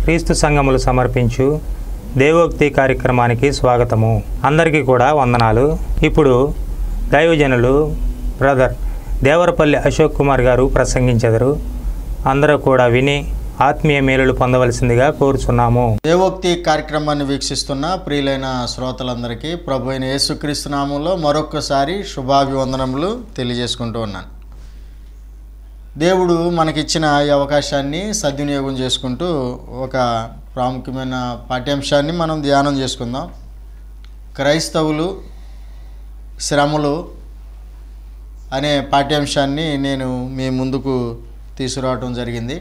క్రీస్తు సంఘములు సమర్పించు దేవోక్తి కార్యక్రమానికి స్వాగతము అందరికీ కూడా వందనాలు ఇప్పుడు దైవజనులు బ్రదర్ దేవరపల్లి అశోక్ కుమార్ గారు ప్రసంగించెదరు అందరూ కూడా విని ఆత్మీయ మేలులు పొందవలసిందిగా కోరుచున్నాము దేవోక్తి కార్యక్రమాన్ని వీక్షిస్తున్న ప్రియులైన శ్రోతలందరికీ ప్రభు అయిన యేసుక్రీస్తు నామంలో మరొక్కసారి శుభాభివందనములు తెలియజేసుకుంటూ ఉన్నాను దేవుడు మనకిచ్చిన ఈ అవకాశాన్ని సద్వినియోగం చేసుకుంటూ ఒక ప్రాముఖ్యమైన పాఠ్యాంశాన్ని మనం ధ్యానం చేసుకుందాం క్రైస్తవులు శ్రమలు అనే పాఠ్యాంశాన్ని నేను మీ ముందుకు తీసుకురావటం జరిగింది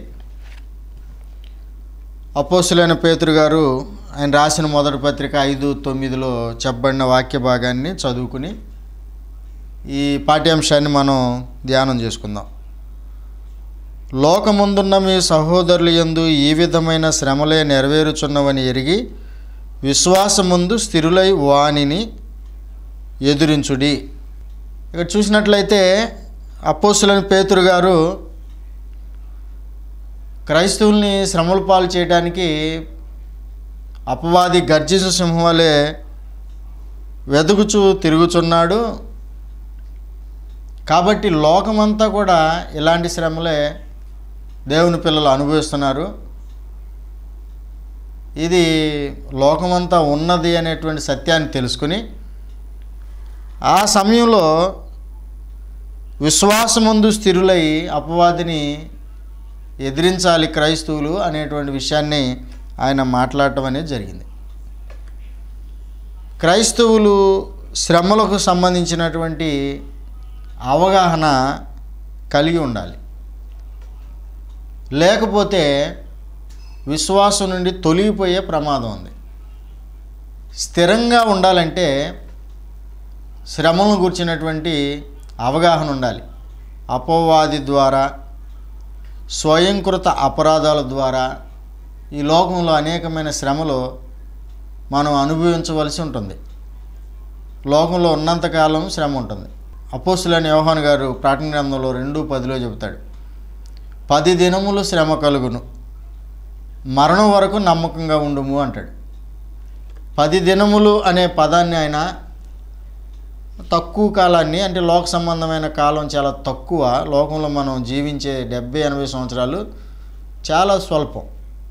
అపోసులైన పేతురు గారు ఆయన రాసిన మొదటి పత్రిక ఐదు తొమ్మిదిలో చెప్పబడిన వాక్య భాగాన్ని చదువుకుని ఈ పాఠ్యాంశాన్ని మనం ధ్యానం చేసుకుందాం లోకముందున్న మీ సహోదరులు యందు ఈ విధమైన శ్రమలే నెరవేరుచున్నవని ఎరిగి విశ్వాసముందు స్థిరులై వానిని ఎదురించుడి ఇక్కడ చూసినట్లయితే అపోసులైన పేతురు గారు క్రైస్తవుల్ని శ్రమల పాలు చేయడానికి అపవాది గర్జించు సింహం వలె వెదుగుచూ తిరుగుచున్నాడు కాబట్టి లోకమంతా కూడా ఇలాంటి శ్రమలే దేవుని పిల్లలు అనుభవిస్తున్నారు ఇది లోకమంతా ఉన్నది అనేటువంటి సత్యాన్ని తెలుసుకుని ఆ సమయంలో విశ్వాసముందు స్థిరులై అపవాదిని ఎదిరించాలి క్రైస్తవులు అనేటువంటి విషయాన్ని ఆయన మాట్లాడటం అనేది జరిగింది క్రైస్తవులు శ్రమలకు సంబంధించినటువంటి అవగాహన కలిగి ఉండాలి లేకపోతే విశ్వాసం నుండి తొలగిపోయే ప్రమాదం ఉంది స్థిరంగా ఉండాలంటే శ్రమలను గుర్చినటువంటి అవగాహన ఉండాలి అపవాది ద్వారా స్వయంకృత అపరాధాల ద్వారా ఈ లోకంలో అనేకమైన శ్రమలు మనం అనుభవించవలసి ఉంటుంది లోకంలో ఉన్నంతకాలం శ్రమ ఉంటుంది అపోసులని యోహాన్ గారు ప్రాటన గ్రంథంలో రెండు పదిలో చెబుతాడు పది దినములు శ్రమ కలుగును మరణం వరకు నమ్మకంగా ఉండుము అంటాడు పది దినములు అనే పదాన్ని ఆయన తక్కువ కాలాన్ని అంటే లోక సంబంధమైన కాలం చాలా తక్కువ లోకంలో మనం జీవించే డెబ్బై ఎనభై సంవత్సరాలు చాలా స్వల్పం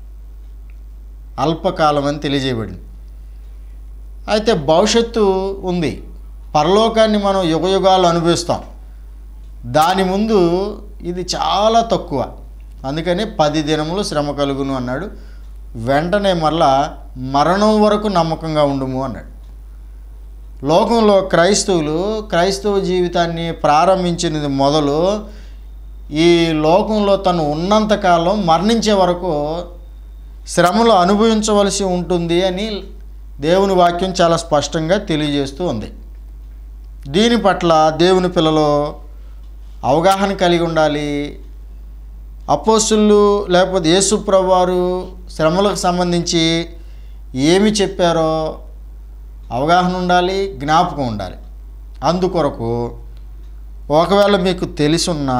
అల్పకాలం అని తెలియజేయబడింది అయితే భవిష్యత్తు ఉంది పరలోకాన్ని మనం యుగయుగాలు అనుభవిస్తాం దాని ముందు ఇది చాలా తక్కువ అందుకని పది దినములు శ్రమ కలుగును అన్నాడు వెంటనే మరలా మరణం వరకు నమ్మకంగా ఉండుము అన్నాడు లోకంలో క్రైస్తవులు క్రైస్తవ జీవితాన్ని ప్రారంభించినది మొదలు ఈ లోకంలో తను ఉన్నంతకాలం మరణించే వరకు శ్రమలు అనుభవించవలసి ఉంటుంది అని దేవుని వాక్యం చాలా స్పష్టంగా తెలియజేస్తూ ఉంది దీని పట్ల దేవుని పిల్లలు అవగాహన కలిగి ఉండాలి అపోసులు లేకపోతే యేసుప్రభు వారు శ్రమలకు సంబంధించి ఏమి చెప్పారో అవగాహన ఉండాలి జ్ఞాపకం ఉండాలి అందుకొరకు ఒకవేళ మీకు తెలిసున్నా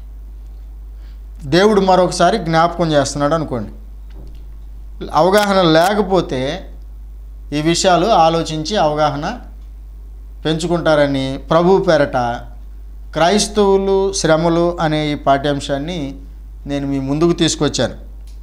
దేవుడు మరొకసారి జ్ఞాపకం చేస్తున్నాడు అనుకోండి అవగాహన లేకపోతే ఈ విషయాలు ఆలోచించి అవగాహన పెంచుకుంటారని ప్రభు పేరట క్రైస్తవులు శ్రమలు అనే ఈ పాఠ్యాంశాన్ని నేను మీ ముందుకు తీసుకొచ్చాను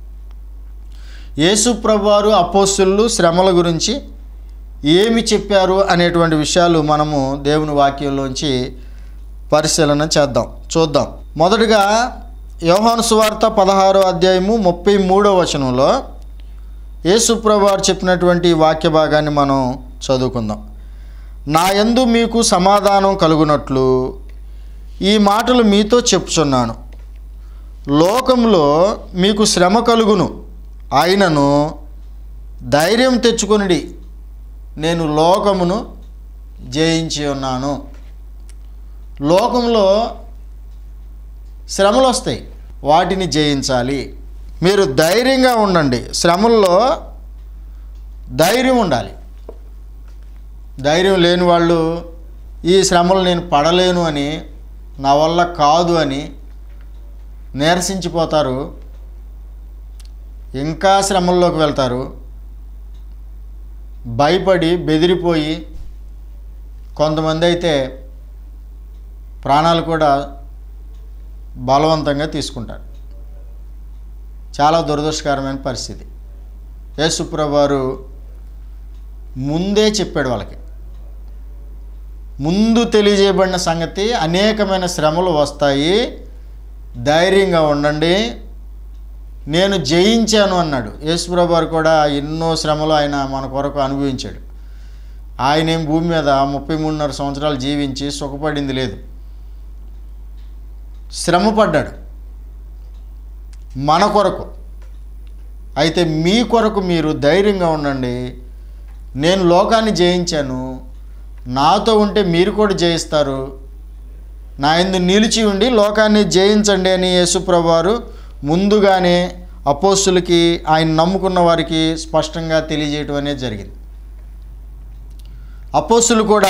యేసు ప్రభువారు అపోస్తులు శ్రమల గురించి ఏమి చెప్పారు అనేటువంటి విషయాలు మనము దేవుని వాక్యంలోంచి పరిశీలన చేద్దాం చూద్దాం మొదటగా యోహాను సువార్త పదహారో అధ్యాయము ముప్పై మూడో వచనంలో యేసుప్రభువారు చెప్పినటువంటి వాక్య భాగాన్ని మనం చదువుకుందాం నా యందు మీకు సమాధానం కలుగునట్లు ఈ మాటలు మీతో చెప్పుచున్నాను లోకంలో మీకు శ్రమ కలుగును ఆయనను ధైర్యం తెచ్చుకొనిడి నేను లోకమును జయించి ఉన్నాను లోకంలో శ్రమలు వస్తాయి వాటిని జయించాలి మీరు ధైర్యంగా ఉండండి శ్రమల్లో ధైర్యం ఉండాలి ధైర్యం లేని వాళ్ళు ఈ శ్రమలు నేను పడలేను అని నా వల్ల కాదు అని నీరసించిపోతారు ఇంకా శ్రమల్లోకి వెళ్తారు భయపడి బెదిరిపోయి కొంతమంది అయితే ప్రాణాలు కూడా బలవంతంగా తీసుకుంటారు చాలా దురదృష్టకరమైన పరిస్థితి యేసుప్రభు వారు ముందే చెప్పాడు వాళ్ళకి ముందు తెలియజేయబడిన సంగతి అనేకమైన శ్రమలు వస్తాయి ధైర్యంగా ఉండండి నేను జయించాను అన్నాడు యేసుప్రభు వారు కూడా ఎన్నో శ్రమలు ఆయన మన కొరకు అనుభవించాడు ఆయన ఏం భూమి మీద ముప్పై మూడున్నర సంవత్సరాలు జీవించి సుఖపడింది లేదు శ్రమ పడ్డాడు మన కొరకు అయితే మీ కొరకు మీరు ధైర్యంగా ఉండండి నేను లోకాన్ని జయించాను నాతో ఉంటే మీరు కూడా జయిస్తారు నా ఎందు నిలిచి ఉండి లోకాన్ని జయించండి అని యేసుప్రభు వారు ముందుగానే అపోస్తులకి ఆయన నమ్ముకున్న వారికి స్పష్టంగా తెలియజేయటం అనేది జరిగింది అపోస్తులు కూడా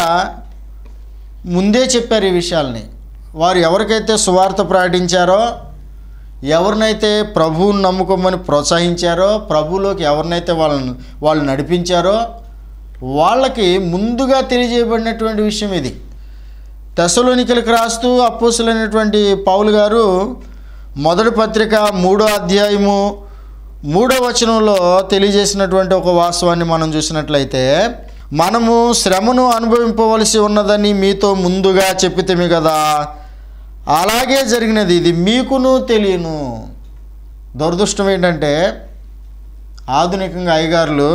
ముందే చెప్పారు ఈ విషయాల్ని వారు ఎవరికైతే సువార్త ప్రకటించారో ఎవరినైతే ప్రభువుని నమ్ముకోమని ప్రోత్సహించారో ప్రభువులోకి ఎవరినైతే వాళ్ళని వాళ్ళు నడిపించారో వాళ్ళకి ముందుగా తెలియజేయబడినటువంటి విషయం ఇది తెసలోనికలకు రాస్తూ అప్పుసులైనటువంటి పౌలు గారు మొదటి పత్రిక మూడో అధ్యాయము మూడో వచనంలో తెలియజేసినటువంటి ఒక వాస్తవాన్ని మనం చూసినట్లయితే మనము శ్రమను అనుభవింపవలసి ఉన్నదని మీతో ముందుగా చెప్పితేమి కదా అలాగే జరిగినది ఇది మీకును తెలియను దురదృష్టం ఏంటంటే ఆధునికంగా అయ్యగారులు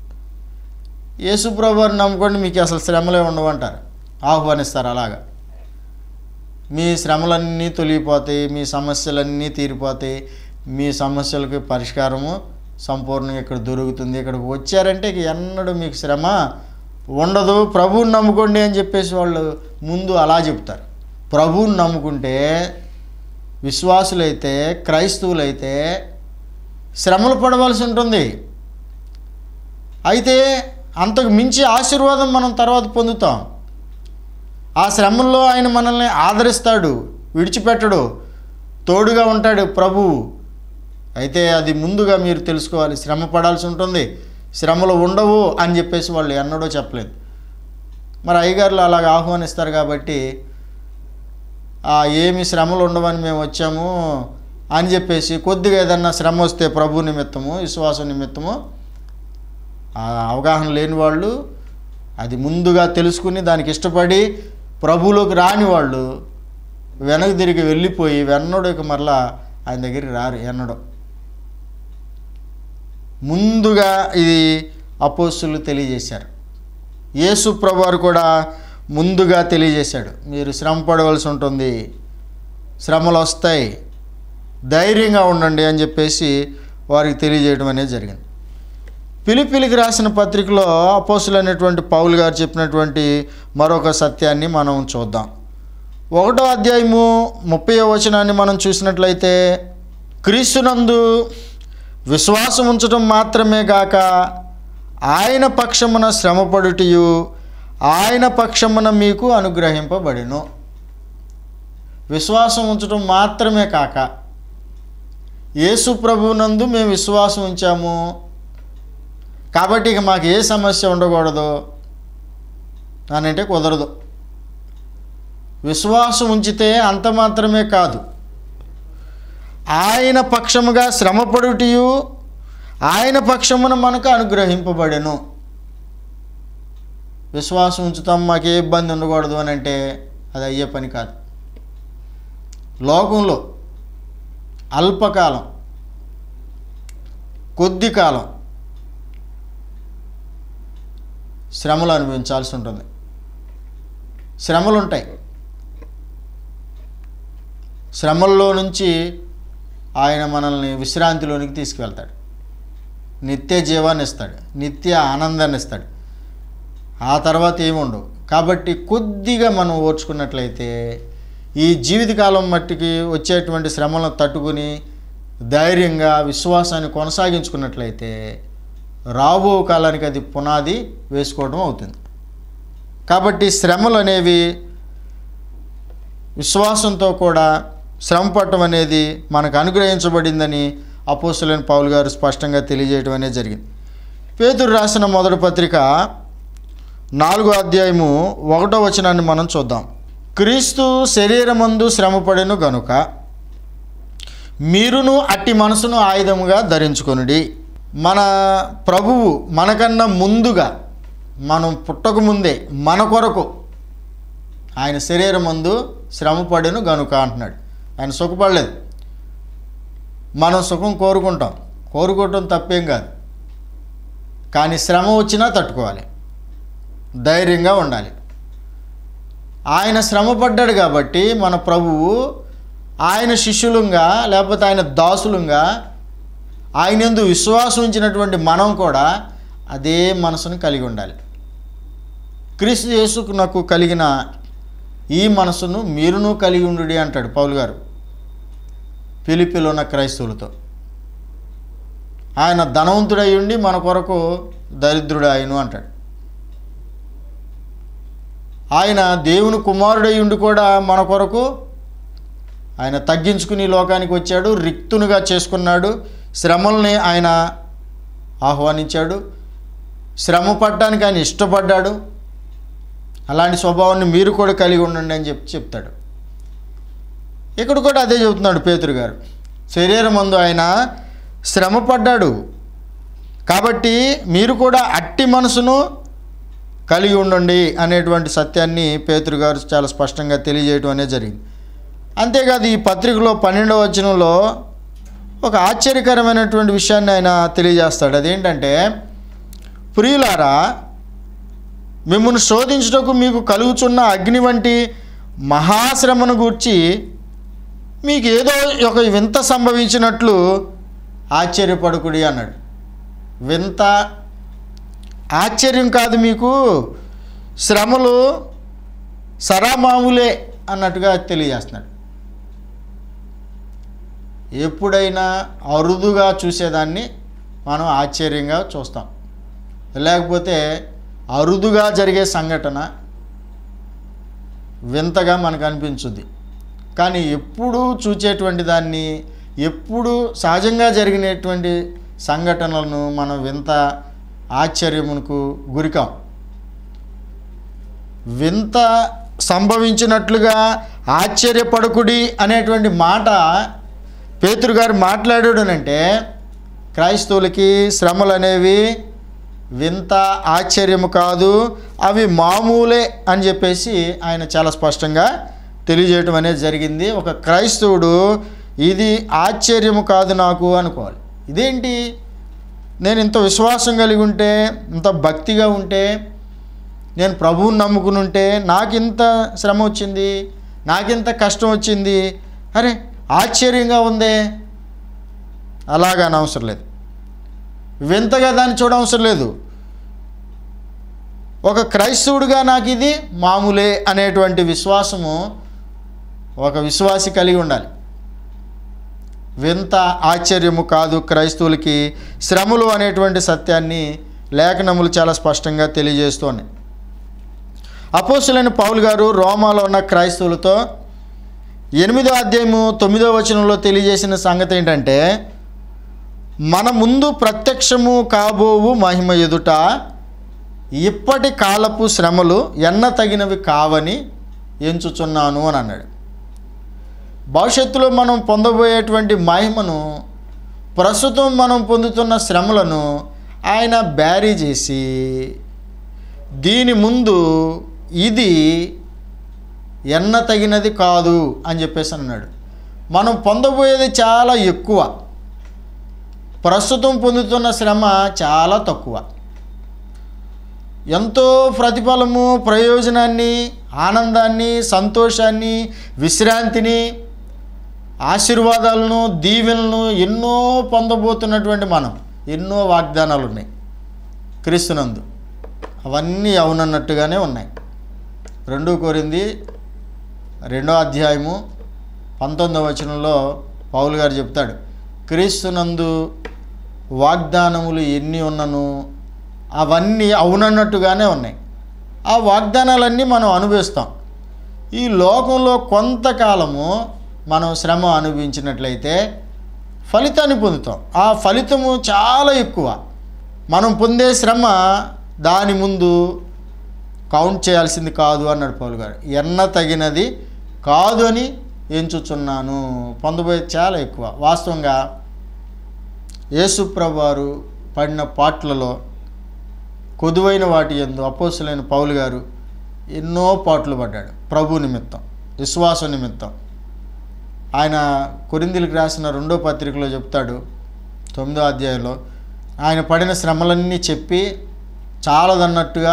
యేసుప్రభుని నమ్ముకోండి మీకు అసలు శ్రమలే ఉండవంటారు ఆహ్వానిస్తారు అలాగా మీ శ్రమలన్నీ తొలగిపోతాయి మీ సమస్యలన్నీ తీరిపోతాయి మీ సమస్యలకు పరిష్కారము సంపూర్ణంగా ఇక్కడ దొరుకుతుంది ఇక్కడికి వచ్చారంటే ఇక ఎన్నడూ మీకు శ్రమ ఉండదు ప్రభువుని నమ్ముకోండి అని చెప్పేసి వాళ్ళు ముందు అలా చెప్తారు ప్రభువుని నమ్ముకుంటే విశ్వాసులైతే క్రైస్తవులైతే శ్రమలు పడవలసి ఉంటుంది అయితే అంతకు మించి ఆశీర్వాదం మనం తర్వాత పొందుతాం ఆ శ్రమల్లో ఆయన మనల్ని ఆదరిస్తాడు విడిచిపెట్టడు తోడుగా ఉంటాడు ప్రభువు అయితే అది ముందుగా మీరు తెలుసుకోవాలి శ్రమ పడాల్సి ఉంటుంది శ్రమలు ఉండవు అని చెప్పేసి వాళ్ళు ఎన్నడూ చెప్పలేదు మరి అయ్యగారులు అలాగ ఆహ్వానిస్తారు కాబట్టి ఆ ఏమి శ్రమలు ఉండవని మేము వచ్చాము అని చెప్పేసి కొద్దిగా ఏదన్నా శ్రమ వస్తే ప్రభు నిమిత్తము విశ్వాసం నిమిత్తము ఆ అవగాహన లేని వాళ్ళు అది ముందుగా తెలుసుకుని దానికి ఇష్టపడి ప్రభువులోకి రాని వాళ్ళు వెనక్కి తిరిగి వెళ్ళిపోయి వెన్నడు ఇక మరలా ఆయన దగ్గరికి రారు ఎన్నడో ముందుగా ఇది అపోస్తులు తెలియజేశారు యేసు ప్రభు వారు కూడా ముందుగా తెలియజేశాడు మీరు శ్రమ పడవలసి ఉంటుంది శ్రమలు వస్తాయి ధైర్యంగా ఉండండి అని చెప్పేసి వారికి తెలియజేయడం అనేది జరిగింది పిలిపిలికి రాసిన పత్రికలో అపోసులు అనేటువంటి పౌలు గారు చెప్పినటువంటి మరొక సత్యాన్ని మనం చూద్దాం ఒకటో అధ్యాయము ముప్పై వచనాన్ని మనం చూసినట్లయితే క్రీస్తునందు విశ్వాసం ఉంచడం మాత్రమే గాక ఆయన పక్షమున శ్రమపడుటయు ఆయన పక్షమున మీకు అనుగ్రహింపబడిను విశ్వాసం ఉంచడం మాత్రమే కాక యేసు ప్రభువునందు మేము విశ్వాసం ఉంచాము కాబట్టి ఇక మాకు ఏ సమస్య ఉండకూడదు అని అంటే కుదరదు విశ్వాసం ఉంచితే అంత మాత్రమే కాదు ఆయన పక్షముగా శ్రమపడుటయు ఆయన పక్షమున మనకు అనుగ్రహింపబడెను విశ్వాసం ఉంచుతాం మాకు ఏ ఇబ్బంది ఉండకూడదు అని అంటే అది అయ్యే పని కాదు లోకంలో అల్పకాలం కొద్ది కాలం శ్రమలు అనుభవించాల్సి ఉంటుంది శ్రమలు ఉంటాయి శ్రమల్లో నుంచి ఆయన మనల్ని విశ్రాంతిలోనికి తీసుకువెళ్తాడు నిత్య జీవాన్ని ఇస్తాడు నిత్య ఆనందాన్ని ఇస్తాడు ఆ తర్వాత ఏముండవు కాబట్టి కొద్దిగా మనం ఓర్చుకున్నట్లయితే ఈ జీవితకాలం మట్టికి వచ్చేటువంటి శ్రమలను తట్టుకుని ధైర్యంగా విశ్వాసాన్ని కొనసాగించుకున్నట్లయితే రాబో కాలానికి అది పునాది వేసుకోవడం అవుతుంది కాబట్టి శ్రమలు అనేవి విశ్వాసంతో కూడా శ్రమ పడటం అనేది మనకు అనుగ్రహించబడిందని అపోస్తులైన పౌలు గారు స్పష్టంగా తెలియజేయడం అనేది జరిగింది పేతురు రాసిన మొదటి పత్రిక నాలుగో అధ్యాయము ఒకటో వచనాన్ని మనం చూద్దాం క్రీస్తు శరీరమందు శ్రమపడెను గనుక మీరును అట్టి మనసును ఆయుధముగా ధరించుకొనుడి మన ప్రభువు మనకన్నా ముందుగా మనం పుట్టక ముందే మన కొరకు ఆయన శరీరమందు శ్రమపడెను గనుక అంటున్నాడు ఆయన సుఖపడలేదు మనం సుఖం కోరుకుంటాం కోరుకోవటం తప్పేం కాదు కానీ శ్రమ వచ్చినా తట్టుకోవాలి ధైర్యంగా ఉండాలి ఆయన శ్రమ పడ్డాడు కాబట్టి మన ప్రభువు ఆయన శిష్యులుగా లేకపోతే ఆయన దాసులుగా ఆయన ఎందు విశ్వాసం ఉంచినటువంటి మనం కూడా అదే మనసును కలిగి ఉండాలి క్రీస్తు యేసుకు నాకు కలిగిన ఈ మనసును మీరును కలిగి ఉండు అంటాడు పౌలు గారు పిలిపిలో ఉన్న క్రైస్తవులతో ఆయన ధనవంతుడై ఉండి మన కొరకు దరిద్రుడు ఆయను అంటాడు ఆయన దేవుని కుమారుడై ఉండి కూడా మన కొరకు ఆయన తగ్గించుకుని ఈ లోకానికి వచ్చాడు రిక్తునుగా చేసుకున్నాడు శ్రమల్ని ఆయన ఆహ్వానించాడు శ్రమ పడ్డానికి ఆయన ఇష్టపడ్డాడు అలాంటి స్వభావాన్ని మీరు కూడా కలిగి ఉండండి అని చెప్పి చెప్తాడు ఇక్కడ కూడా అదే చెబుతున్నాడు పేతురు గారు శరీరమందు ఆయన శ్రమ పడ్డాడు కాబట్టి మీరు కూడా అట్టి మనసును కలిగి ఉండండి అనేటువంటి సత్యాన్ని పేతురు గారు చాలా స్పష్టంగా తెలియజేయడం అనేది జరిగింది అంతేకాదు ఈ పత్రికలో పన్నెండవ వచనంలో ఒక ఆశ్చర్యకరమైనటువంటి విషయాన్ని ఆయన తెలియజేస్తాడు అదేంటంటే ప్రియులారా మిమ్మల్ని శోధించుటకు మీకు కలుగుచున్న అగ్ని వంటి మహాశ్రమను గూర్చి మీకు ఏదో ఒక వింత సంభవించినట్లు ఆశ్చర్యపడుకుడి అన్నాడు వింత ఆశ్చర్యం కాదు మీకు శ్రమలు సరామాములే అన్నట్టుగా తెలియజేస్తున్నాడు ఎప్పుడైనా అరుదుగా చూసేదాన్ని మనం ఆశ్చర్యంగా చూస్తాం లేకపోతే అరుదుగా జరిగే సంఘటన వింతగా మనకు అనిపించుద్ది కానీ ఎప్పుడు చూచేటువంటి దాన్ని ఎప్పుడు సహజంగా జరిగినటువంటి సంఘటనలను మనం వింత ఆశ్చర్యమునకు గురికాం వింత సంభవించినట్లుగా ఆశ్చర్యపడకుడి అనేటువంటి మాట పేతురు గారు మాట్లాడాడనంటే క్రైస్తవులకి శ్రమలు అనేవి వింత ఆశ్చర్యము కాదు అవి మామూలే అని చెప్పేసి ఆయన చాలా స్పష్టంగా తెలియజేయటం అనేది జరిగింది ఒక క్రైస్తవుడు ఇది ఆశ్చర్యము కాదు నాకు అనుకోవాలి ఇదేంటి నేను ఇంత విశ్వాసం కలిగి ఉంటే ఇంత భక్తిగా ఉంటే నేను ప్రభువుని నమ్ముకుని ఉంటే నాకింత శ్రమ వచ్చింది నాకింత కష్టం వచ్చింది అరే ఆశ్చర్యంగా ఉందే అలాగా అనవసరం లేదు వింతగా దాన్ని చూడవసరం లేదు ఒక క్రైస్తవుడిగా నాకు ఇది మామూలే అనేటువంటి విశ్వాసము ఒక విశ్వాసి కలిగి ఉండాలి వింత ఆశ్చర్యము కాదు క్రైస్తవులకి శ్రమలు అనేటువంటి సత్యాన్ని లేఖనములు చాలా స్పష్టంగా తెలియజేస్తున్నాయి అపోసులైన పౌలు గారు రోమాలో ఉన్న క్రైస్తవులతో ఎనిమిదో అధ్యాయము తొమ్మిదో వచనంలో తెలియజేసిన సంగతి ఏంటంటే మన ముందు ప్రత్యక్షము కాబోవు మహిమ ఎదుట ఇప్పటి కాలపు శ్రమలు ఎన్న తగినవి కావని ఎంచుచున్నాను అని అన్నాడు భవిష్యత్తులో మనం పొందబోయేటువంటి మహిమను ప్రస్తుతం మనం పొందుతున్న శ్రమలను ఆయన బ్యారీ చేసి దీని ముందు ఇది ఎన్న తగినది కాదు అని చెప్పేసి అన్నాడు మనం పొందబోయేది చాలా ఎక్కువ ప్రస్తుతం పొందుతున్న శ్రమ చాలా తక్కువ ఎంతో ప్రతిఫలము ప్రయోజనాన్ని ఆనందాన్ని సంతోషాన్ని విశ్రాంతిని ఆశీర్వాదాలను దీవెనలను ఎన్నో పొందబోతున్నటువంటి మనం ఎన్నో వాగ్దానాలు ఉన్నాయి క్రీస్తునందు అవన్నీ అవునన్నట్టుగానే ఉన్నాయి రెండో కోరింది రెండో అధ్యాయము పంతొమ్మిదవ వచనంలో పౌలు గారు చెప్తాడు క్రీస్తునందు వాగ్దానములు ఎన్ని ఉన్నను అవన్నీ అవునన్నట్టుగానే ఉన్నాయి ఆ వాగ్దానాలన్నీ మనం అనుభవిస్తాం ఈ లోకంలో కొంతకాలము మనం శ్రమ అనుభవించినట్లయితే ఫలితాన్ని పొందుతాం ఆ ఫలితము చాలా ఎక్కువ మనం పొందే శ్రమ దాని ముందు కౌంట్ చేయాల్సింది కాదు అన్నాడు పౌలు గారు ఎన్న తగినది కాదు అని ఎంచుచున్నాను పొందబోయేది చాలా ఎక్కువ వాస్తవంగా యేసుప్రభు వారు పడిన పాటలలో కొదువైన వాటి ఎందు అపోసులైన పౌలు గారు ఎన్నో పాటలు పడ్డాడు ప్రభు నిమిత్తం విశ్వాసం నిమిత్తం ఆయన కొరిందులకు రాసిన రెండో పత్రికలో చెప్తాడు తొమ్మిదో అధ్యాయంలో ఆయన పడిన శ్రమలన్నీ చెప్పి చాలదన్నట్టుగా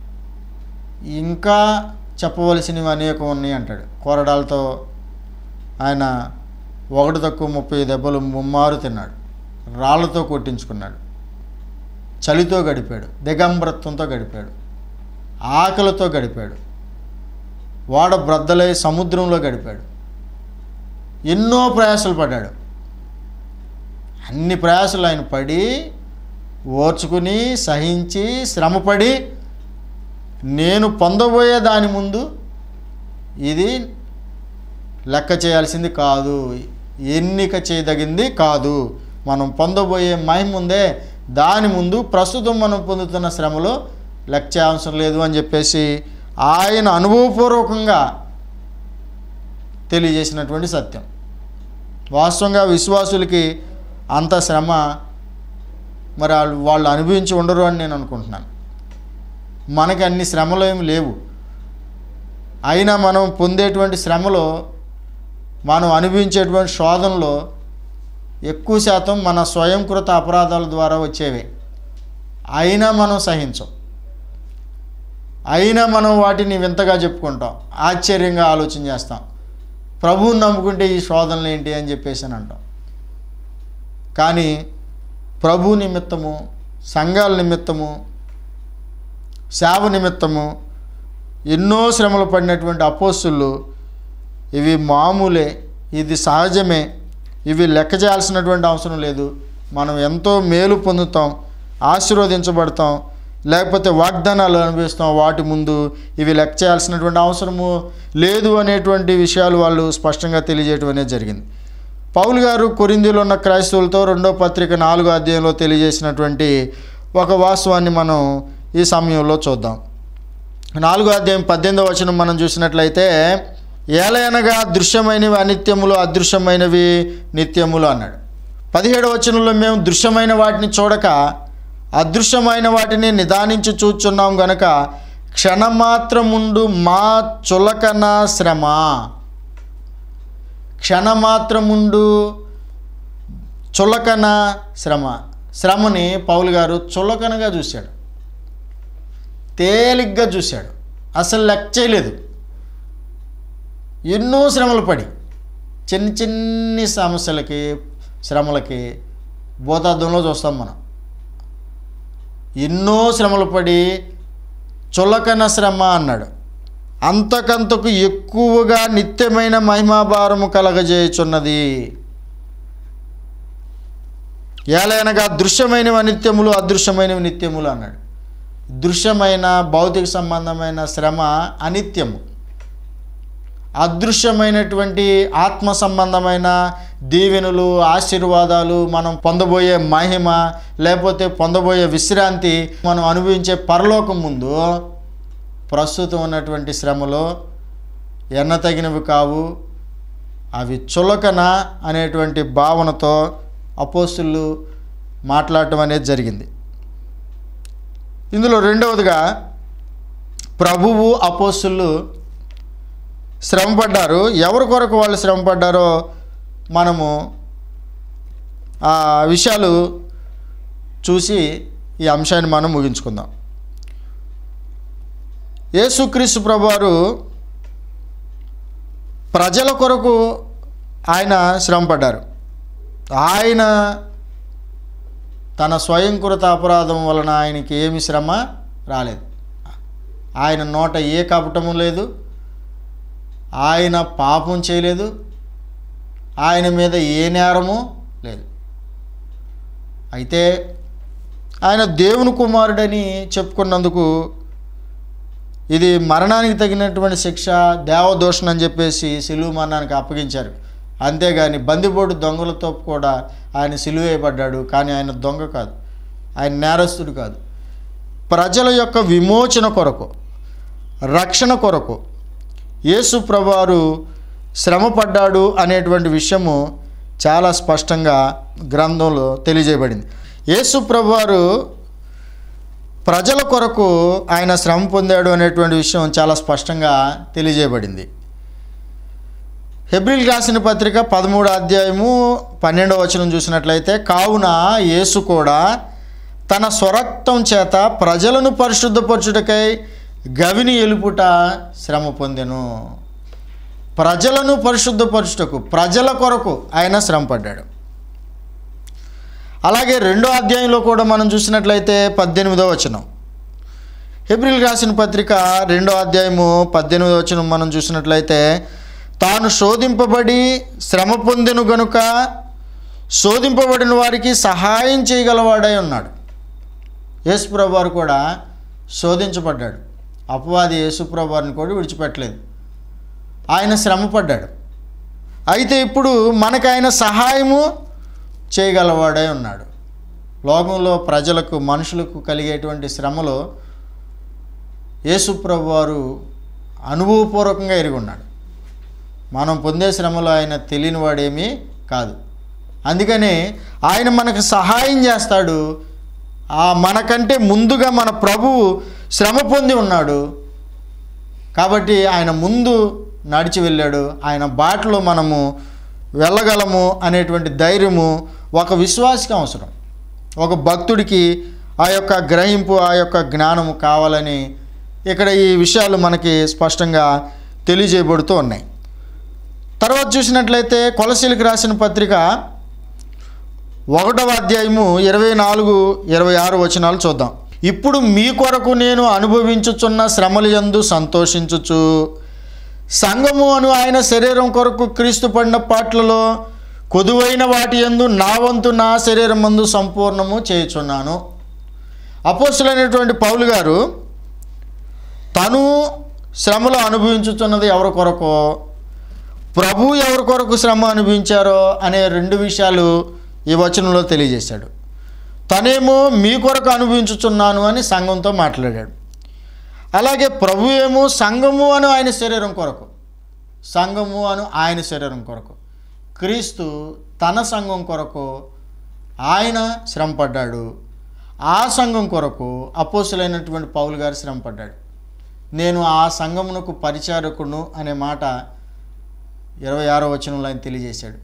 ఇంకా చెప్పవలసినవి అనేకం ఉన్నాయి అంటాడు కొరడాలతో ఆయన ఒకటి తక్కువ ముప్పై దెబ్బలు ముమ్మారు తిన్నాడు రాళ్ళతో కొట్టించుకున్నాడు చలితో గడిపాడు దిగంబరత్వంతో గడిపాడు ఆకలితో గడిపాడు వాడ బ్రద్దలై సముద్రంలో గడిపాడు ఎన్నో ప్రయాసలు పడ్డాడు అన్ని ప్రయాసలు ఆయన పడి ఓర్చుకుని సహించి శ్రమపడి నేను పొందబోయే దాని ముందు ఇది లెక్క చేయాల్సింది కాదు ఎన్నిక చేయదగింది కాదు మనం పొందబోయే మహిమ ఉందే దాని ముందు ప్రస్తుతం మనం పొందుతున్న శ్రమలో లెక్క చేయవసరం లేదు అని చెప్పేసి ఆయన అనుభవపూర్వకంగా తెలియజేసినటువంటి సత్యం వాస్తవంగా విశ్వాసులకి అంత శ్రమ మరి వాళ్ళు వాళ్ళు అనుభవించి ఉండరు అని నేను అనుకుంటున్నాను మనకి అన్ని శ్రమలు ఏమి లేవు అయినా మనం పొందేటువంటి శ్రమలో మనం అనుభవించేటువంటి శోధనలో ఎక్కువ శాతం మన స్వయంకృత అపరాధాల ద్వారా వచ్చేవే అయినా మనం సహించం అయినా మనం వాటిని వింతగా చెప్పుకుంటాం ఆశ్చర్యంగా ఆలోచన చేస్తాం ప్రభువుని నమ్ముకుంటే ఈ శోధనలు ఏంటి అని చెప్పేసి అని అంటాం కానీ ప్రభు నిమిత్తము సంఘాల నిమిత్తము సేవ నిమిత్తము ఎన్నో శ్రమలు పడినటువంటి అపోస్తులు ఇవి మామూలే ఇది సహజమే ఇవి లెక్క చేయాల్సినటువంటి అవసరం లేదు మనం ఎంతో మేలు పొందుతాం ఆశీర్వదించబడతాం లేకపోతే వాగ్దానాలు అనుభవిస్తాం వాటి ముందు ఇవి లెక్క చేయాల్సినటువంటి అవసరము లేదు అనేటువంటి విషయాలు వాళ్ళు స్పష్టంగా తెలియజేయడం అనేది జరిగింది పౌలు గారు కొరిందీలో ఉన్న క్రైస్తవులతో రెండో పత్రిక నాలుగో అధ్యాయంలో తెలియజేసినటువంటి ఒక వాస్తవాన్ని మనం ఈ సమయంలో చూద్దాం నాలుగో అధ్యాయం పద్దెనిమిదవ వచనం మనం చూసినట్లయితే ఏలయనగా దృశ్యమైనవి అనిత్యములు అదృశ్యమైనవి నిత్యములు అన్నాడు పదిహేడవ వచనంలో మేము దృశ్యమైన వాటిని చూడక అదృశ్యమైన వాటిని నిదానించి చూచున్నాం గనక క్షణమాత్రముండు మా చులకన శ్రమ క్షణమాత్రముండు చులకన శ్రమ శ్రమని పౌలు గారు చులకనగా చూశాడు తేలిగ్గా చూశాడు అసలు లెక్క చేయలేదు ఎన్నో శ్రమలు పడి చిన్న చిన్ని సమస్యలకి శ్రమలకి భూతార్థంలో చూస్తాం మనం ఎన్నో శ్రమలు పడి చులకన శ్రమ అన్నాడు అంతకంతకు ఎక్కువగా నిత్యమైన మహిమాభారము కలగజేయుచున్నది ఏలైనగా దృశ్యమైనవి అనిత్యములు అదృశ్యమైనవి నిత్యములు అన్నాడు దృశ్యమైన భౌతిక సంబంధమైన శ్రమ అనిత్యము అదృశ్యమైనటువంటి ఆత్మ సంబంధమైన దీవెనులు ఆశీర్వాదాలు మనం పొందబోయే మహిమ లేకపోతే పొందబోయే విశ్రాంతి మనం అనుభవించే పరలోకం ముందు ప్రస్తుతం ఉన్నటువంటి శ్రమలో ఎన్న తగినవి కావు అవి చులకన అనేటువంటి భావనతో అపోస్తులు మాట్లాడటం అనేది జరిగింది ఇందులో రెండవదిగా ప్రభువు అపోస్తులు శ్రమపడ్డారు ఎవరి కొరకు వాళ్ళు శ్రమపడ్డారో మనము ఆ విషయాలు చూసి ఈ అంశాన్ని మనం ముగించుకుందాం యేసుక్రీస్తు ప్రభువారు ప్రజల కొరకు ఆయన శ్రమపడ్డారు ఆయన తన స్వయంకృత అపరాధం వలన ఆయనకి ఏమి శ్రమ రాలేదు ఆయన నోట ఏ కపటము లేదు ఆయన పాపం చేయలేదు ఆయన మీద ఏ నేరము లేదు అయితే ఆయన దేవుని కుమారుడని చెప్పుకున్నందుకు ఇది మరణానికి తగినటువంటి శిక్ష దేవదోషణ అని చెప్పేసి సిలువు మరణానికి అప్పగించారు అంతేగాని బందిపోటు దొంగలతో కూడా ఆయన సిలువేయబడ్డాడు కానీ ఆయన దొంగ కాదు ఆయన నేరస్తుడు కాదు ప్రజల యొక్క విమోచన కొరకు రక్షణ కొరకు యేసు ప్రభువారు శ్రమపడ్డాడు అనేటువంటి విషయము చాలా స్పష్టంగా గ్రంథంలో తెలియజేయబడింది యేసు ప్రభువారు ప్రజల కొరకు ఆయన శ్రమ పొందాడు అనేటువంటి విషయం చాలా స్పష్టంగా తెలియజేయబడింది హెబ్రిల్ రాసిన పత్రిక పదమూడు అధ్యాయము పన్నెండవ వచనం చూసినట్లయితే కావున యేసు కూడా తన స్వరక్తం చేత ప్రజలను పరిశుద్ధపరచుటకై గవిని ఎలుపుట శ్రమ పొందెను ప్రజలను పరిశుద్ధపరచుటకు ప్రజల కొరకు ఆయన శ్రమపడ్డాడు అలాగే రెండో అధ్యాయంలో కూడా మనం చూసినట్లయితే పద్దెనిమిదో వచనం ఏప్రిల్ రాసిన పత్రిక రెండో అధ్యాయము పద్దెనిమిదో వచనం మనం చూసినట్లయితే తాను శోధింపబడి శ్రమ పొందెను గనుక శోధింపబడిన వారికి సహాయం చేయగలవాడై ఉన్నాడు యేసుప్రభు వారు కూడా శోధించబడ్డాడు అపవాది యేసుప్రభు వారిని కూడా విడిచిపెట్టలేదు ఆయన శ్రమపడ్డాడు అయితే ఇప్పుడు మనకు ఆయన సహాయము చేయగలవాడై ఉన్నాడు లోకంలో ప్రజలకు మనుషులకు కలిగేటువంటి శ్రమలో యేసుప్రభు వారు అనుభవపూర్వకంగా ఎరిగి ఉన్నాడు మనం పొందే శ్రమలో ఆయన తెలియని వాడేమీ కాదు అందుకని ఆయన మనకు సహాయం చేస్తాడు ఆ మనకంటే ముందుగా మన ప్రభువు శ్రమ పొంది ఉన్నాడు కాబట్టి ఆయన ముందు నడిచి వెళ్ళాడు ఆయన బాటలో మనము వెళ్ళగలము అనేటువంటి ధైర్యము ఒక విశ్వాసకి అవసరం ఒక భక్తుడికి ఆ యొక్క గ్రహింపు ఆ యొక్క జ్ఞానము కావాలని ఇక్కడ ఈ విషయాలు మనకి స్పష్టంగా తెలియజేయబడుతూ ఉన్నాయి తర్వాత చూసినట్లయితే కొలసీలకు రాసిన పత్రిక ఒకటవ అధ్యాయము ఇరవై నాలుగు ఇరవై ఆరు వచనాలు చూద్దాం ఇప్పుడు మీ కొరకు నేను అనుభవించుచున్న శ్రమలు యందు సంతోషించుచు సంఘము అను ఆయన శరీరం కొరకు క్రీస్తు పడిన పాటలలో కొదువైన వాటి యందు నా వంతు నా శరీరం మందు సంపూర్ణము చేయుచున్నాను అపోస్తులైనటువంటి పౌలు గారు తను శ్రమలు అనుభవించుతున్నది ఎవరి కొరకో ప్రభు ఎవరి కొరకు శ్రమ అనుభవించారో అనే రెండు విషయాలు ఈ వచనంలో తెలియజేశాడు తనేమో మీ కొరకు అనుభవించుచున్నాను అని సంఘంతో మాట్లాడాడు అలాగే ప్రభు ఏమో సంఘము అను ఆయన శరీరం కొరకు సంఘము అను ఆయన శరీరం కొరకు క్రీస్తు తన సంఘం కొరకు ఆయన శ్రమపడ్డాడు ఆ సంఘం కొరకు అపోసులైనటువంటి పౌలు గారు శ్రమపడ్డాడు నేను ఆ సంఘమునకు పరిచారకును అనే మాట ఇరవై ఆరో వచనంలో ఆయన తెలియజేశాడు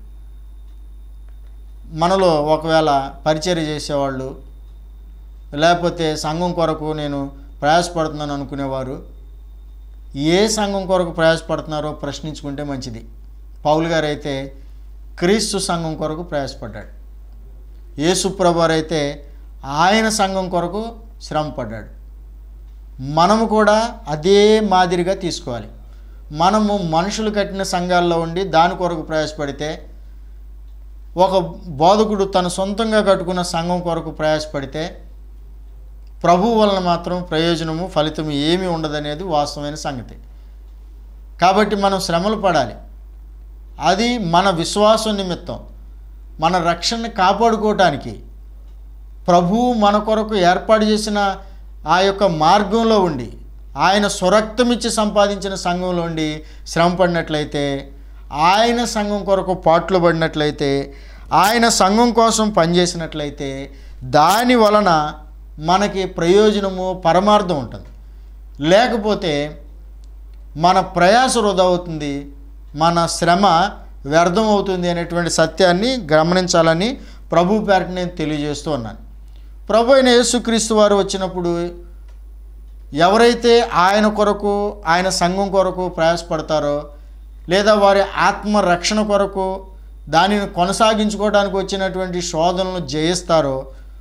మనలో ఒకవేళ పరిచర్య చేసేవాళ్ళు లేకపోతే సంఘం కొరకు నేను ప్రయాసపడుతున్నాను అనుకునేవారు ఏ సంఘం కొరకు ప్రయాసపడుతున్నారో ప్రశ్నించుకుంటే మంచిది పౌలు గారు అయితే క్రీస్తు సంఘం కొరకు ప్రయాసపడ్డాడు యేసుప్రభు అయితే ఆయన సంఘం కొరకు శ్రమపడ్డాడు మనము కూడా అదే మాదిరిగా తీసుకోవాలి మనము మనుషులు కట్టిన సంఘాల్లో ఉండి దాని కొరకు ప్రయాసపడితే ఒక బోధకుడు తన సొంతంగా కట్టుకున్న సంఘం కొరకు ప్రయాసపడితే ప్రభు వలన మాత్రం ప్రయోజనము ఫలితం ఏమీ ఉండదనేది వాస్తవమైన సంగతి కాబట్టి మనం శ్రమలు పడాలి అది మన విశ్వాసం నిమిత్తం మన రక్షణని కాపాడుకోవటానికి ప్రభువు మన కొరకు ఏర్పాటు చేసిన ఆ యొక్క మార్గంలో ఉండి ఆయన స్వరక్తమిచ్చి సంపాదించిన సంఘంలో ఉండి శ్రమ పడినట్లయితే ఆయన సంఘం కొరకు పాటలు పడినట్లయితే ఆయన సంఘం కోసం పనిచేసినట్లయితే దాని వలన మనకి ప్రయోజనము పరమార్థం ఉంటుంది లేకపోతే మన ప్రయాస వృధా అవుతుంది మన శ్రమ వ్యర్థం అవుతుంది అనేటువంటి సత్యాన్ని గమనించాలని ప్రభు పేరట నేను తెలియజేస్తూ ఉన్నాను ప్రభు అయిన యేసుక్రీస్తు వారు వచ్చినప్పుడు ఎవరైతే ఆయన కొరకు ఆయన సంఘం కొరకు ప్రయాసపడతారో లేదా వారి ఆత్మ రక్షణ కొరకు దానిని కొనసాగించుకోవడానికి వచ్చినటువంటి శోధనలు జయిస్తారో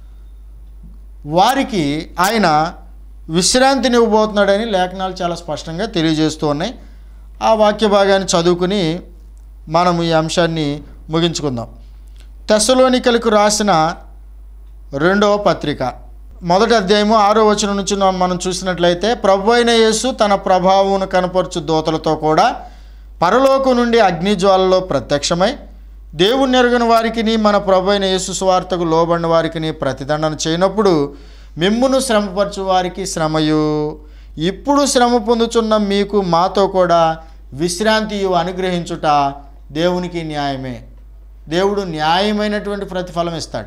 వారికి ఆయన విశ్రాంతిని ఇవ్వబోతున్నాడని లేఖనాలు చాలా స్పష్టంగా తెలియజేస్తూ ఉన్నాయి ఆ వాక్య భాగాన్ని చదువుకుని మనం ఈ అంశాన్ని ముగించుకుందాం తెస్సలోనికలకు రాసిన రెండవ పత్రిక మొదటి అధ్యాయము ఆరో వచనం నుంచి మనం చూసినట్లయితే ప్రభు అయిన యేసు తన ప్రభావం కనపరచు దూతలతో కూడా పరలోకం నుండి అగ్నిజ్వాలలో ప్రత్యక్షమై దేవుని ఎరుగని వారికిని మన ప్రభు అయిన యేసు సువార్తకు లోబడిన వారికిని ప్రతిదండన చేయనప్పుడు మిమ్మును శ్రమపరచు వారికి శ్రమయు ఇప్పుడు శ్రమ పొందుచున్న మీకు మాతో కూడా విశ్రాంతియు అనుగ్రహించుట దేవునికి న్యాయమే దేవుడు న్యాయమైనటువంటి ప్రతిఫలం ఇస్తాడు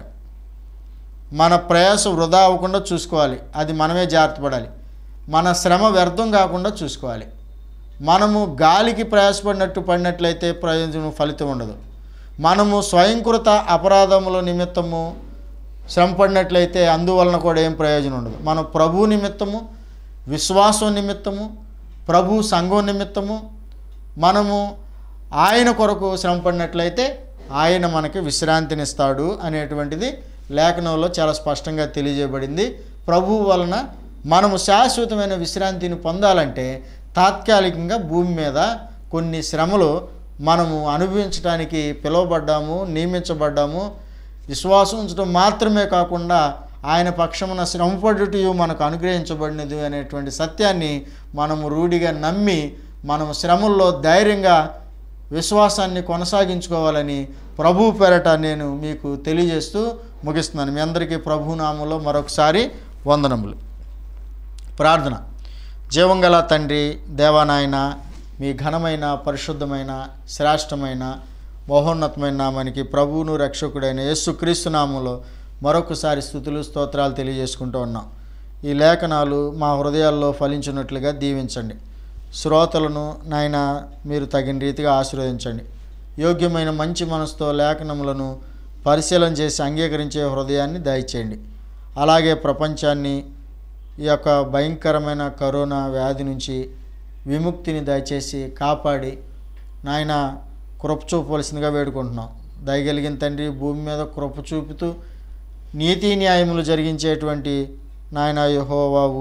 మన ప్రయాస వృధా అవ్వకుండా చూసుకోవాలి అది మనమే జాగ్రత్త పడాలి మన శ్రమ వ్యర్థం కాకుండా చూసుకోవాలి మనము గాలికి ప్రయాసపడినట్టు పడినట్లయితే ప్రయోజనం ఫలితం ఉండదు మనము స్వయంకృత అపరాధముల నిమిత్తము శ్రమ పడినట్లయితే అందువలన కూడా ఏం ప్రయోజనం ఉండదు మనం ప్రభు నిమిత్తము విశ్వాసం నిమిత్తము ప్రభు సంఘం నిమిత్తము మనము ఆయన కొరకు శ్రమ పడినట్లయితే ఆయన మనకి విశ్రాంతినిస్తాడు అనేటువంటిది లేఖనంలో చాలా స్పష్టంగా తెలియజేయబడింది ప్రభువు వలన మనము శాశ్వతమైన విశ్రాంతిని పొందాలంటే తాత్కాలికంగా భూమి మీద కొన్ని శ్రమలు మనము అనుభవించడానికి పిలువబడ్డాము నియమించబడ్డాము విశ్వాసం ఉంచడం మాత్రమే కాకుండా ఆయన పక్షమున శ్రమపడుటయు మనకు అనుగ్రహించబడినది అనేటువంటి సత్యాన్ని మనము రూఢిగా నమ్మి మనము శ్రమల్లో ధైర్యంగా విశ్వాసాన్ని కొనసాగించుకోవాలని ప్రభు పేరట నేను మీకు తెలియజేస్తూ ముగిస్తున్నాను మీ అందరికీ ప్రభు నామంలో మరొకసారి వందనములు ప్రార్థన జీవంగల తండ్రి దేవానాయన మీ ఘనమైన పరిశుద్ధమైన శ్రేష్టమైన మహోన్నతమైన నామానికి ప్రభువును రక్షకుడైన యేసుక్రీస్తు నామంలో మరొకసారి స్థుతులు స్తోత్రాలు తెలియజేసుకుంటూ ఉన్నాం ఈ లేఖనాలు మా హృదయాల్లో ఫలించినట్లుగా దీవించండి శ్రోతలను నాయన మీరు తగిన రీతిగా ఆశీర్వదించండి యోగ్యమైన మంచి మనసుతో లేఖనములను పరిశీలన చేసి అంగీకరించే హృదయాన్ని దయచేయండి అలాగే ప్రపంచాన్ని ఈ యొక్క భయంకరమైన కరోనా వ్యాధి నుంచి విముక్తిని దయచేసి కాపాడి నాయన కృప చూపవలసిందిగా వేడుకుంటున్నాం దయగలిగిన తండ్రి భూమి మీద కృప చూపుతూ నీతి న్యాయములు జరిగించేటువంటి నాయన యహోవావు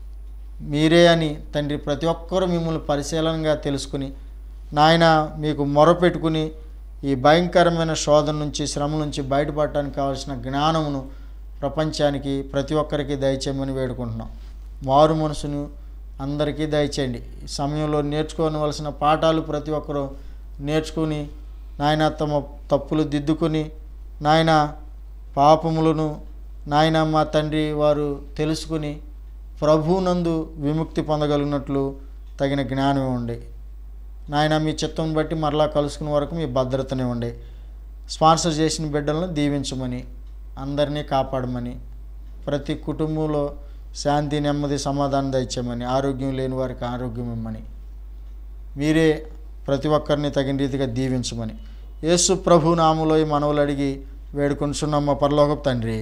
మీరే అని తండ్రి ప్రతి ఒక్కరూ మిమ్మల్ని పరిశీలనగా తెలుసుకుని నాయన మీకు మొరపెట్టుకుని ఈ భయంకరమైన శోధన నుంచి శ్రమ నుంచి బయటపడటానికి కావాల్సిన జ్ఞానమును ప్రపంచానికి ప్రతి ఒక్కరికి దయచేయమని వేడుకుంటున్నాం మారు మనసును అందరికీ దయచేయండి ఈ సమయంలో నేర్చుకోవలసిన పాఠాలు ప్రతి ఒక్కరూ నేర్చుకుని నాయన తమ తప్పులు దిద్దుకొని నాయన పాపములను నాయన మా తండ్రి వారు తెలుసుకుని ప్రభువునందు విముక్తి పొందగలిగినట్లు తగిన జ్ఞానం ఇవ్వండి నాయన మీ చిత్తం బట్టి మరలా కలుసుకునే వరకు మీ భద్రతని ఇవ్వండి స్పాన్సర్ చేసిన బిడ్డలను దీవించమని అందరినీ కాపాడమని ప్రతి కుటుంబంలో శాంతి నెమ్మది సమాధానం దయచేయమని ఆరోగ్యం లేని వారికి ఆరోగ్యం ఇమ్మని మీరే ప్రతి ఒక్కరిని తగిన రీతిగా దీవించమని యేసు ప్రభు నాములో ఈ మనవులు అడిగి వేడుకొనిచున్నాం మా పరలోకపు తండ్రి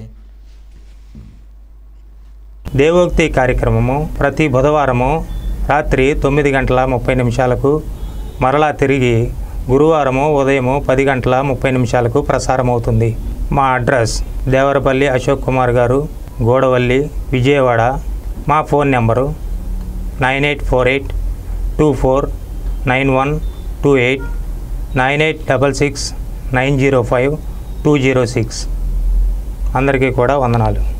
దేవోక్తి కార్యక్రమము ప్రతి బుధవారము రాత్రి తొమ్మిది గంటల ముప్పై నిమిషాలకు మరలా తిరిగి గురువారము ఉదయము పది గంటల ముప్పై నిమిషాలకు ప్రసారమవుతుంది మా అడ్రస్ దేవరపల్లి అశోక్ కుమార్ గారు గోడవల్లి విజయవాడ మా phone number nine eight four eight two four nine one two eight nine eight double six nine zero five two zero six అందరికీ కూడా వందనాలు